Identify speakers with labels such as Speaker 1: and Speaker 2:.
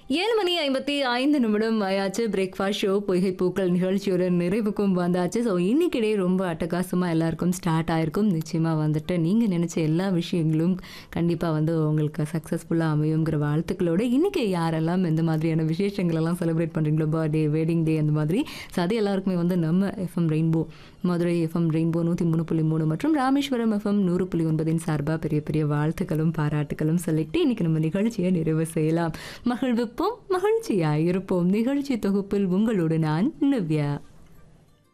Speaker 1: ஏழு மணி ஐம்பத்தி ஐந்து நிமிடம் ஆயாச்சு பிரேக்ஃபாஸ்ட் ஷோ பொய்கை பூக்கள் நிகழ்ச்சியோட நிறைவுக்கும் வந்தாச்சு ஸோ இன்னைக்கிடையே ரொம்ப அட்டகாசமாக எல்லாருக்கும் ஸ்டார்ட் ஆயிருக்கும் நிச்சயமாக வந்துட்டு நீங்கள் நினச்ச எல்லா விஷயங்களும் கண்டிப்பாக வந்து உங்களுக்கு சக்ஸஸ்ஃபுல்லாக அமையுங்கிற வாழ்த்துக்களோட இன்னைக்கு யாரெல்லாம் இந்த மாதிரியான விசேஷங்கள் எல்லாம் செலிப்ரேட் பண்ணுறீங்களோ பர்த்டே வெட்டிங் டே அந்த மாதிரி ஸோ அது எல்லாருக்குமே வந்து நம்ம FM rainbow Madurai FM rainbow நூற்றி மூணு புள்ளி மூணு மற்றும் ராமேஸ்வரம் எஃப்எம் நூறு புள்ளி ஒன்பதின் சார்பாக பெரிய பெரிய வாழ்த்துக்களும் பாராட்டுகளும் சொல்லிட்டு இன்னைக்கு நம்ம நிகழ்ச்சியை நிறைவு செய்யலாம் மகிழ்விப்போம் மகிழ்ச்சியாய் இருப்போம் நிகழ்ச்சி தொகுப்பில் உங்களோடு நான் நிவ்யா